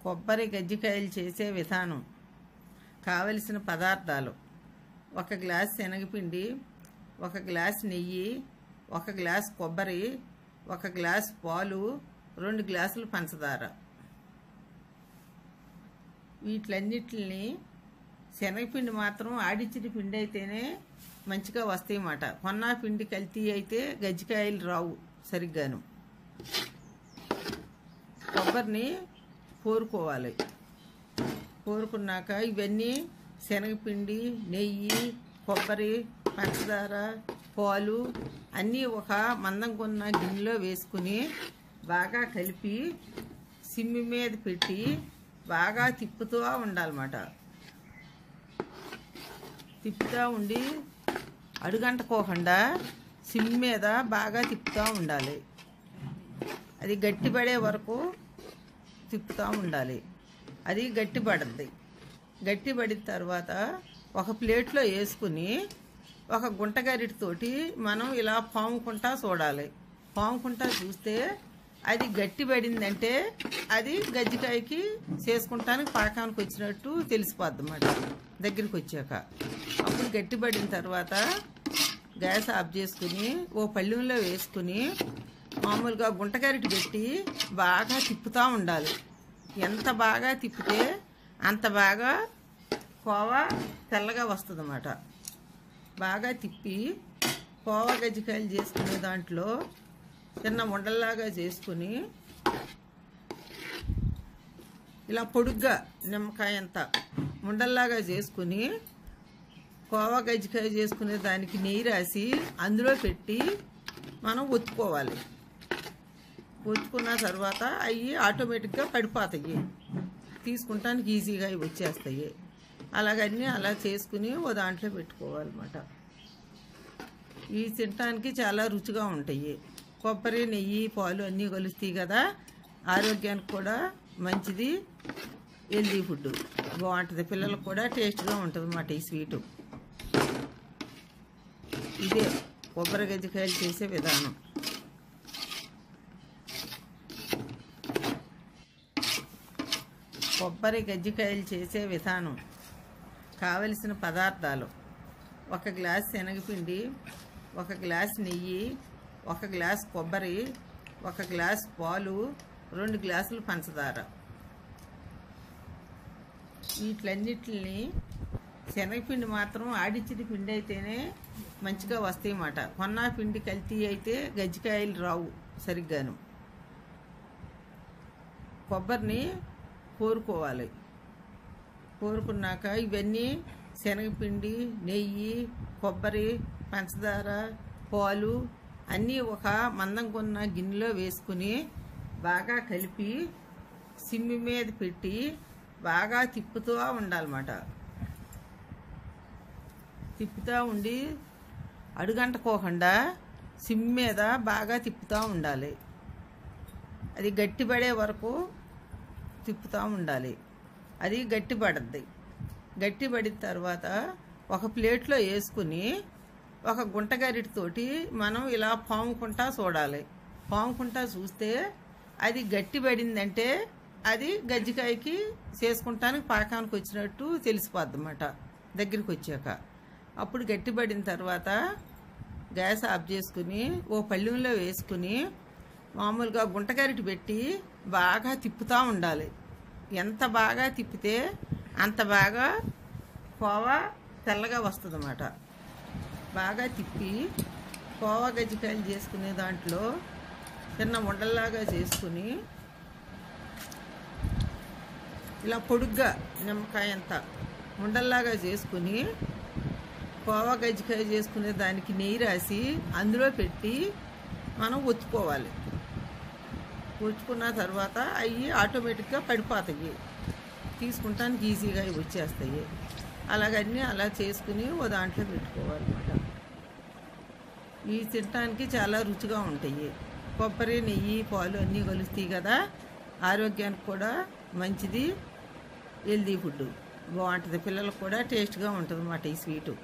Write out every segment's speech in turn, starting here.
కొబ్బరి గజ్జికాయలు చేసే విధానం కావలసిన పదార్థాలు ఒక గ్లాస్ శనగపిండి ఒక గ్లాస్ నెయ్యి ఒక గ్లాస్ కొబ్బరి ఒక గ్లాస్ పాలు రెండు గ్లాసులు పంచదార వీటిలన్నిటిని శనగపిండి మాత్రం ఆడిచ్చిన పిండి అయితేనే మంచిగా వస్తాయి అన్నమాట కొన్నా పిండి కల్తీ అయితే గజ్జికాయలు రావు సరిగ్గాను కొబ్బరిని కోరుకోవాలి కోరుకున్నాక ఇవన్నీ శనగపిండి నెయ్యి కొబ్బరి పంచదార పాలు అన్నీ ఒక మందం కొన్న గిన్నెలో వేసుకుని బాగా కలిపి సిమ్మి మీద పెట్టి బాగా తిప్పుతూ ఉండాలన్నమాట తిప్పుతూ ఉండి అడుగంటకోకుండా సిమ్ మీద బాగా తిప్పుతూ ఉండాలి అది గట్టిపడే వరకు తిప్పుతూ ఉండాలి అది గట్టిపడుద్ది గట్టిపడిన తర్వాత ఒక ప్లేట్లో వేసుకుని ఒక గుంటగరిటితోటి మనం ఇలా పాముకుంటా చూడాలి పాముకుంటా చూస్తే అది గట్టిపడిందంటే అది గజ్జికాయకి చేసుకుంటానికి పాకానికి వచ్చినట్టు తెలిసిపోద్ది అన్నమాట దగ్గరికి వచ్చాక అప్పుడు గట్టిపడిన తర్వాత గ్యాస్ ఆఫ్ చేసుకుని ఓ పళ్ళెంలో వేసుకుని మామూలుగా గుంటగరిటి పెట్టి బాగా తిప్పుతూ ఉండాలి ఎంత బాగా తిప్పితే అంత బాగా కోవా తెల్లగా వస్తుంది బాగా తిప్పి కోవా గజ్జికాయలు చేసుకునే దాంట్లో చిన్న ఉండల్లాగా చేసుకుని ఇలా పొడుగ్గా నిమ్మకాయ అంత ఉండల్లాగా చేసుకుని కోవా గజ్జికాయ చేసుకునే దానికి నెయ్యి రాసి అందులో పెట్టి మనం ఒత్తుకోవాలి ఒత్తుకున్న తర్వాత అవి ఆటోమేటిక్గా పడిపోతాయి తీసుకుంటానికి ఈజీగా అవి వచ్చేస్తాయి అలాగన్నీ అలా చేసుకుని ఓ దాంట్లో పెట్టుకోవాలన్నమాట ఇవి తినటానికి చాలా రుచిగా ఉంటాయి కొబ్బరి నెయ్యి పాలు అన్నీ కలుస్తాయి కదా ఆరోగ్యానికి కూడా మంచిది హెల్దీ ఫుడ్ బాగుంటుంది పిల్లలకు కూడా టేస్ట్గా ఉంటుంది అన్నమాట ఈ స్వీటు ఇదే కొబ్బరి గజ్జికాయలు చేసే విధానం కొబ్బరి గజ్జికాయలు చేసే విధానం కావలసిన పదార్థాలు ఒక గ్లాస్ శనగపిండి ఒక గ్లాస్ నెయ్యి ఒక గ్లాస్ కొబ్బరి ఒక గ్లాస్ పాలు రెండు గ్లాసులు పంచదార వీటిలన్నిటిని శనగపిండి మాత్రం ఆడిచ్చిన పిండి అయితేనే మంచిగా వస్తాయి అన్నమాట కొన్నా పిండి కల్తీ అయితే గజ్జికాయలు రావు సరిగ్గాను కొబ్బరిని కోరుకోవాలి కోరుకున్నాక ఇవన్నీ శనగపిండి నెయ్యి కొబ్బరి పంచదార పాలు అన్నీ ఒక మందం కొన్న గిన్నెలో వేసుకుని బాగా కలిపి సిమ్మి మీద పెట్టి బాగా తిప్పుతూ ఉండాలన్నమాట తిప్పుతూ ఉండి అడుగంటకోకుండా సిమ్ మీద బాగా తిప్పుతూ ఉండాలి అది గట్టిపడే వరకు తిప్పుతూ ఉండాలి అది గట్టిపడద్ది గట్టిపడిన తర్వాత ఒక ప్లేట్లో వేసుకుని ఒక గుంటగరిటితోటి మనం ఇలా పాముకుంటా చూడాలి పాముకుంటా చూస్తే అది గట్టిపడిందంటే అది గజ్జికాయకి చేసుకుంటానికి పాకానికి వచ్చినట్టు తెలిసిపోద్ది అన్నమాట దగ్గరికి వచ్చాక అప్పుడు గట్టిపడిన తర్వాత గ్యాస్ ఆఫ్ చేసుకుని ఓ పళ్ళెంలో వేసుకుని మామూలుగా గుంటగరిటి పెట్టి బాగా తిప్పుతూ ఉండాలి ఎంత బాగా తిప్పితే అంత బాగా కోవా తెల్లగా వస్తుంది అన్నమాట బాగా తిప్పి కోవా గజ్జికాయలు చేసుకునే దాంట్లో చిన్న ఉండల్లాగా చేసుకుని ఇలా పొడుగ్గా నిమ్మకాయ అంత ఉండల్లాగా చేసుకుని కోవా గజ్జికాయ చేసుకునే దానికి నెయ్యి రాసి అందులో పెట్టి మనం ఒత్తుకోవాలి ఒత్తుకున్న తర్వాత అవి ఆటోమేటిక్గా పడిపోతాయి తీసుకుంటానికి ఈజీగా అవి వచ్చేస్తాయి అలాగన్నీ అలా చేసుకుని ఓ దాంట్లో పెట్టుకోవాలన్నమాట ఇవి తినడానికి చాలా రుచిగా ఉంటాయి కొబ్బరి నెయ్యి పాలు అన్నీ కలుస్తాయి కదా ఆరోగ్యానికి కూడా మంచిది హెల్దీ ఫుడ్ బాగుంటుంది పిల్లలకు కూడా టేస్ట్గా ఉంటుంది అన్నమాట ఈ స్వీటు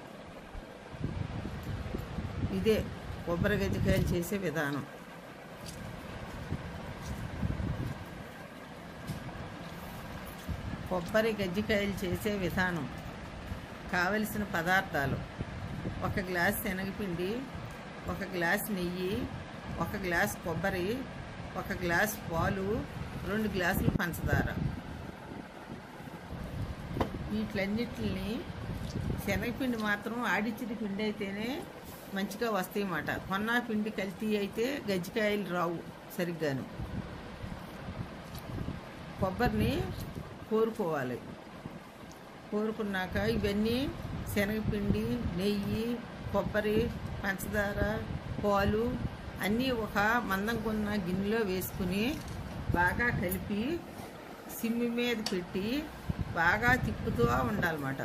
ఇదే కొబ్బరి గజ్జికాయలు చేసే విధానం కొబ్బరి గజ్జికాయలు చేసే విధానం కావలసిన పదార్థాలు ఒక గ్లాస్ శనగపిండి ఒక గ్లాస్ నెయ్యి ఒక గ్లాస్ కొబ్బరి ఒక గ్లాస్ పాలు రెండు గ్లాసులు పంచదార వీటిలన్నిటిని శనగపిండి మాత్రం ఆడిచ్చిన పిండి అయితేనే మంచిగా వస్తాయి అన్నమాట కొన్న పిండి కల్తీ అయితే గజ్జికాయలు రావు సరిగ్గాను కొబ్బరిని కోరుకోవాలి కోరుకున్నాక ఇవన్నీ శనగపిండి నెయ్యి కొబ్బరి పంచదార పాలు అన్నీ ఒక మందం కొన్న గిన్నెలో వేసుకుని బాగా కలిపి సిమ్మి మీద పెట్టి బాగా తిప్పుతూ ఉండాలన్నమాట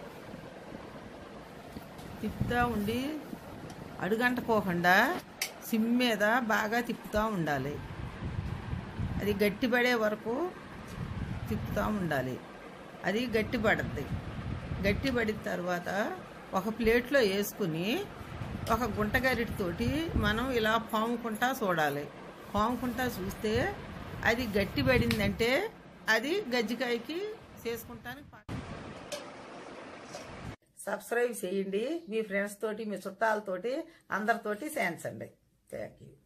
తిప్పుతూ ఉండి అడుగంటపోకుండా సిమ్ మీద బాగా తిప్పుతూ ఉండాలి అది గట్టిపడే వరకు తిప్పుతూ ఉండాలి అది గట్టిపడుద్ది గట్టిపడిన తర్వాత ఒక ప్లేట్లో వేసుకుని ఒక గుంట గరిటితోటి మనం ఇలా పాముకుంటా చూడాలి పాముకుంటా చూస్తే అది గట్టిపడిందంటే అది గజ్జికాయకి చేసుకుంటానికి పా- సబ్స్క్రైబ్ చేయండి మీ ఫ్రెండ్స్ తోటి మీ చుట్టాలతోటి అందరితోటి చేయించండి థ్యాంక్ యూ